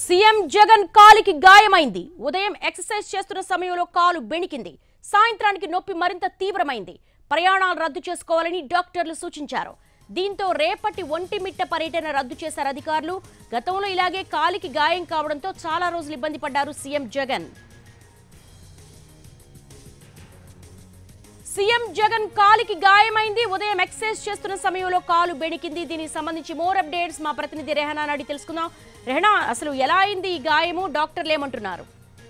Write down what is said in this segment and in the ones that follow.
CM Jagan కాలికి గాయమైంది ఉదయం exercise చేస్తున్న సమయంలో కాలు బెణికింది సాయంత్రానికి నొప్పి మరింత తీవ్రమైంది ప్రయాణాలు రద్దు చేసుకోవాలని డాక్టర్లు సూచించారు దీంతో రేపటి ఒంటిమిట్ట పర్యటన రద్దు చేశారు అధికారులు గతంలో ఇలాగే కాలికి గాయం కావడంతో చాలా రోజులు ఇబ్బంది పడ్డారు సీఎం జగన్ సీఎం జగన్ కాలికి గాయమైంది ఉదయం ఎక్సర్సైజ్ చేస్తున్న సమయంలో కాలు బెణికింది దీనికి సంబంధించి మోర్ అప్డేట్స్ మా ప్రతినిధి రెహనా అడిగి తెలుసుకుందాం రెహనా అసలు ఎలా అయింది ఈ గాయము డాక్టర్లు ఏమంటున్నారు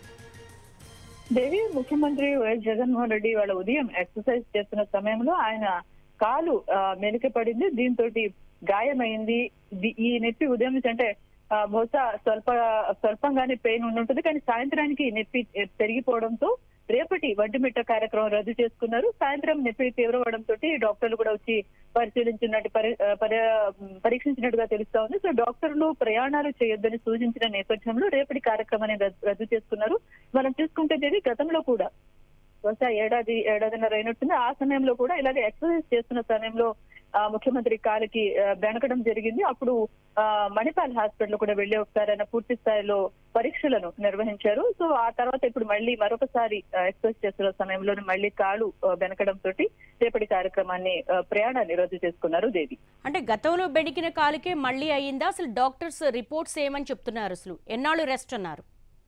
దేవి ముఖ్యమంత్రి వైఎస్ జగన్మోహన్ రెడ్డి వాళ్ళ ఉదయం ఎక్సర్సైజ్ చేస్తున్న సమయంలో ఆయన కాలు ఆ, మెలికపడింది దీంతో గాయమైంది ది- ఈ నొప్పి ఉదయం నుంచి అంటే ఆ, బహుశా స్వల్ప స్వల్పంగానే పెయిన్ ఉండుంటుంది కానీ సాయంత్రానికి ఈ నొప్పి ఎ- పెరిగిపోవడంతో రేపటి వడ్డిమిట్ట కార్యక్రమం రద్దు చేసుకున్నారు సాయంత్రం నొప్పి తీవ్రపడంతో డాక్టర్లు కూడా వచ్చి పరిశీలించినట్టు పరి ఆ, పరి- పరీక్షించినట్టుగా తెలుస్తా ఉంది సో డాక్టర్లు ప్రయాణాలు చేయొద్దని సూచించిన నేపథ్యంలో రేపటి కార్యక్రమాన్ని రద్దు- రద్దు చేసుకున్నారు మనం చూసుకుంటే దేవి గతంలో కూడా బహుశా ఏడాది ఏడాదిన్నర అయినట్టుంది ఆ సమయంలో కూడా ఇలాగే ఎక్సర్సైజ్ చేస్తున్న సమయంలో ఆ, ముఖ్యమంత్రి కాలికి ఆ, బెనకడం జరిగింది అప్పుడు ఆ, మణిపాల్ హాస్పిటల్ కూడా వెళ్లి ఒకసారి ఆయన పూర్తి స్థాయిలో పరీక్షలను నిర్వహించారు సో ఆ తర్వాత ఇప్పుడు మళ్ళీ మరొకసారి ఆ, ఎక్సర్సైజ్ చేస్తున్న సమయంలో మళ్ళీ కాలు ఆ, బెనకడం తోటి రేపటి కార్యక్రమాన్ని ఆ, ప్రయాణాన్ని రద్దు చేసుకున్నారు దేవి అంటే గతంలో బెణికిన కాలికే మళ్ళీ అయ్యిందా అసలు డాక్టర్స్ రిపోర్ట్స్ ఏమని చెప్తున్నారు అసలు ఎన్నాళ్ళు రెస్ట్ అన్నారు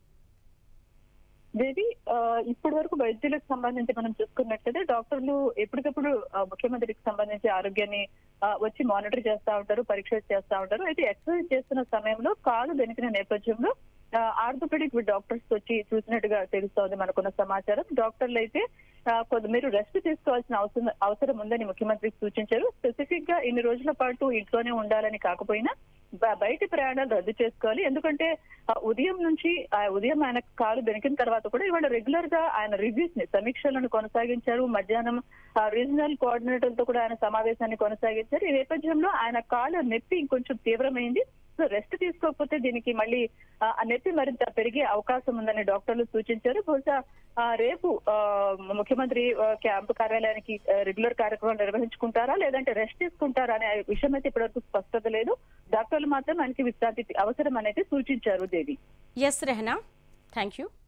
దేవి ఆ, ఇప్పటి వరకు వైద్యులకు సంబంధించి మనం చూసుకున్నట్లయితే డాక్టర్లు ఎప్పటికప్పుడు ఆ, ముఖ్యమంత్రికి సంబంధించి ఆరోగ్యాన్ని ఆ, వచ్చి మానిటర్ చేస్తా ఉంటారు పరీక్ష చేస్తా ఉంటారు అయితే ఎక్సర్సైజ్ చేస్తున్న సమయంలో కాలు బెనికిన నేపథ్యంలో ఆర్థోపెడిక్ డాక్టర్స్ వచ్చి చూసినట్టుగా తెలుస్తోంది మనకున్న సమాచారం డాక్టర్లు అయితే ఆ, కొంత మీరు రెస్ట్ తీసుకోవాల్సిన అవసరం అవసరం ఉందని ముఖ్యమంత్రికి సూచించారు స్పెసిఫిక్ గా ఇన్ని రోజుల పాటు ఇంట్లోనే ఉండాలని కాకపోయినా బ- బయటి ప్రయాణాలు రద్దు చేసుకోవాలి ఎందుకంటే ఆ ఉదయం నుంచి ఆ ఉదయం ఆయన కాలు బెనికిన తర్వాత కూడా ఇవాళ రెగ్యులర్ గా ఆయన రివ్యూస్ ని సమీక్షలను కొనసాగించారు మధ్యాహ్నం ఆ రీజనల్ కోఆర్డినేటర్ తో కూడా ఆయన సమావేశాన్ని కొనసాగించారు ఈ నేపథ్యంలో ఆయన కాలు నొప్పి ఇంకొంచెం తీవ్రమైంది సో రెస్ట్ తీసుకోకపోతే దీనికి మళ్ళీ ఆ, ఆ నొప్పి మరింత పెరిగే అవకాశం ఉందని డాక్టర్లు సూచించారు బహుశా ఆ, రేపు ఆ, ముఖ్యమంత్రి ఆ, క్యాంపు కార్యాలయానికి ఆ, రెగ్యులర్ కార్యక్రమాలు నిర్వహించుకుంటారా లేదంటే రెస్ట్ తీసుకుంటారా అనే విషయం అయితే ఇప్పటివరకు స్పష్టత లేదు డాక్టర్లు మాత్రం ఆయనకి విశ్రాంతి అవసరం అనేది సూచించారు Devi S Rehana thank you